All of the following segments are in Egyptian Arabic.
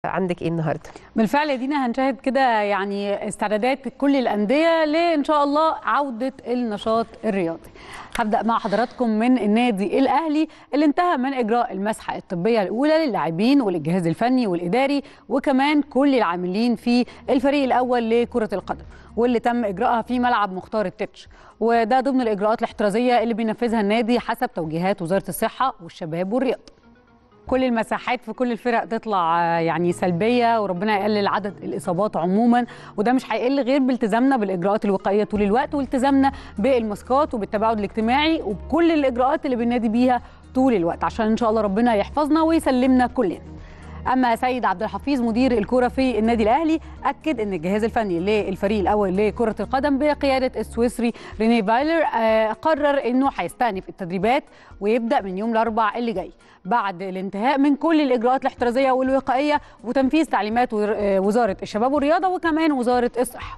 عندك ايه النهارده بالفعل يا دينا هنشاهد كده يعني استعدادات كل الانديه لان شاء الله عوده النشاط الرياضي هبدا مع حضراتكم من النادي الاهلي اللي انتهى من اجراء المسحه الطبيه الاولى للاعبين والجهاز الفني والاداري وكمان كل العاملين في الفريق الاول لكره القدم واللي تم اجراءها في ملعب مختار التتش وده ضمن الاجراءات الاحترازيه اللي بينفذها النادي حسب توجيهات وزاره الصحه والشباب والرياضه كل المساحات في كل الفرق تطلع يعني سلبيه وربنا يقلل عدد الاصابات عموما وده مش هيقل غير بالتزامنا بالاجراءات الوقائيه طول الوقت والتزامنا بالماسكات وبالتباعد الاجتماعي وبكل الاجراءات اللي بننادي بيها طول الوقت عشان ان شاء الله ربنا يحفظنا ويسلمنا كلنا اما سيد عبد الحفيظ مدير الكره في النادي الاهلي اكد ان الجهاز الفني للفريق الاول لكره القدم بقياده السويسري ريني فايلر قرر انه هيستأنف التدريبات ويبدا من يوم الاربعاء اللي جاي بعد الانتهاء من كل الاجراءات الاحترازيه والوقائيه وتنفيذ تعليمات وزاره الشباب والرياضه وكمان وزاره الصحه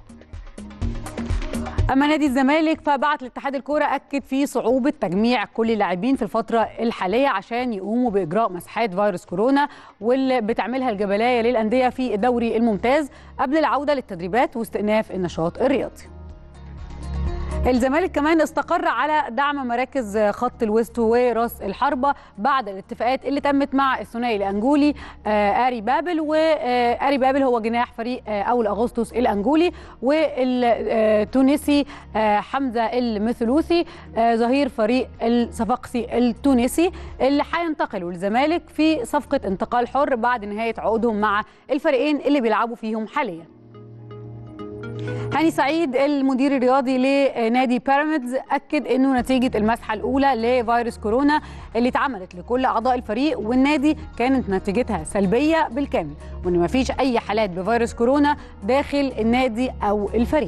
اما نادي الزمالك فبعت لاتحاد الكوره اكد في صعوبه تجميع كل اللاعبين في الفتره الحاليه عشان يقوموا باجراء مسحات فيروس كورونا واللي بتعملها الجبلايه للانديه في الدوري الممتاز قبل العوده للتدريبات واستئناف النشاط الرياضي الزمالك كمان استقر على دعم مراكز خط الوسط وراس الحربه بعد الاتفاقات اللي تمت مع الثنائي الانجولي اري بابل واري بابل هو جناح فريق اول اغسطس الانجولي والتونسي حمزه المثلوثي ظهير فريق الصفاقسي التونسي اللي هينتقلوا للزمالك في صفقه انتقال حر بعد نهايه عقودهم مع الفريقين اللي بيلعبوا فيهم حاليا هاني سعيد المدير الرياضي لنادي بيراميدز اكد انه نتيجه المسحه الاولى لفيروس كورونا اللي اتعملت لكل اعضاء الفريق والنادي كانت نتيجتها سلبيه بالكامل وان مفيش اي حالات بفيروس كورونا داخل النادي او الفريق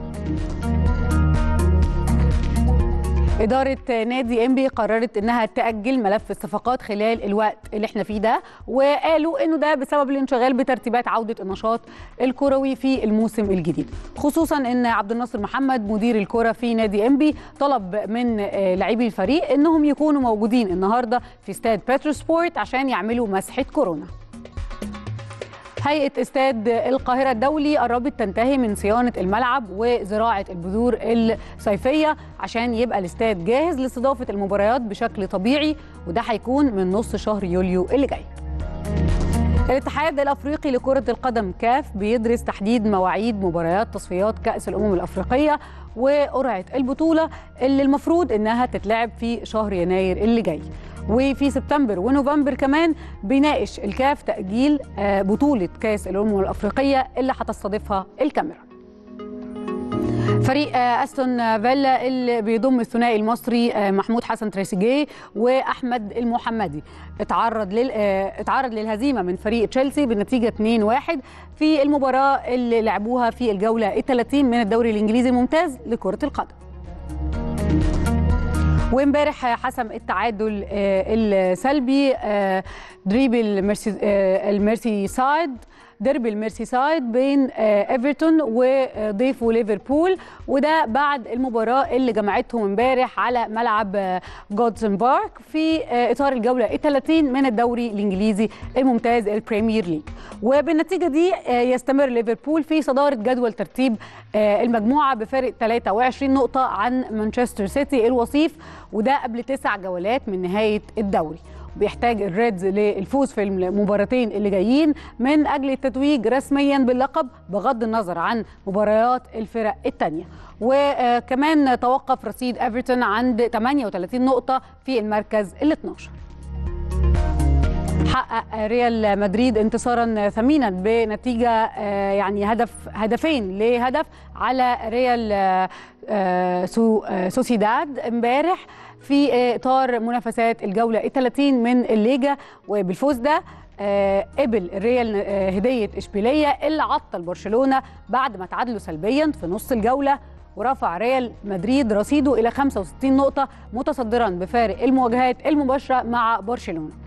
إدارة نادي إنبي قررت إنها تأجل ملف الصفقات خلال الوقت اللي احنا فيه ده وقالوا إنه ده بسبب الانشغال بترتيبات عودة النشاط الكروي في الموسم الجديد خصوصا إن عبد الناصر محمد مدير الكرة في نادي إنبي طلب من لاعبي الفريق إنهم يكونوا موجودين النهاردة في استاد بتروسبورت عشان يعملوا مسحة كورونا هيئة استاد القاهرة الدولي قربت تنتهي من صيانة الملعب وزراعة البذور الصيفية عشان يبقى الاستاد جاهز لاستضافة المباريات بشكل طبيعي وده هيكون من نص شهر يوليو اللي جاي الاتحاد الافريقي لكره القدم كاف بيدرس تحديد مواعيد مباريات تصفيات كاس الامم الافريقيه وقرعه البطوله اللي المفروض انها تتلعب في شهر يناير اللي جاي وفي سبتمبر ونوفمبر كمان بيناقش الكاف تاجيل بطوله كاس الامم الافريقيه اللي هتستضيفها الكاميرون فريق استون فيلا اللي بيضم الثنائي المصري محمود حسن تريسيجيه واحمد المحمدي اتعرض لل اتعرض للهزيمه من فريق تشيلسي بنتيجه 2-1 في المباراه اللي لعبوها في الجوله ال 30 من الدوري الانجليزي الممتاز لكره القدم وامبارح حسم التعادل السلبي دريب الميرسي الميرسي سايد ديربي الميرسي سايد بين ايفرتون وضيفه ليفربول وده بعد المباراه اللي جمعتهم امبارح على ملعب جودسون بارك في اطار الجوله ال 30 من الدوري الانجليزي الممتاز البريمير ليج وبالنتيجه دي يستمر ليفربول في صداره جدول ترتيب المجموعه بفارق 23 نقطه عن مانشستر سيتي الوصيف وده قبل تسع جولات من نهايه الدوري بيحتاج الريدز للفوز في المباراتين اللي جايين من اجل التتويج رسميا باللقب بغض النظر عن مباريات الفرق الثانيه وكمان توقف رصيد ايفرتون عند 38 نقطه في المركز ال 12 حقق ريال مدريد انتصارا ثمينا بنتيجه يعني هدف هدفين لهدف على ريال سوسيداد امبارح في اطار منافسات الجوله ال 30 من الليجا وبالفوز ده قبل الريال هديه اشبيليه اللي عطل برشلونه بعد ما تعادلوا سلبيا في نص الجوله ورفع ريال مدريد رصيده الى 65 نقطه متصدرا بفارق المواجهات المباشره مع برشلونه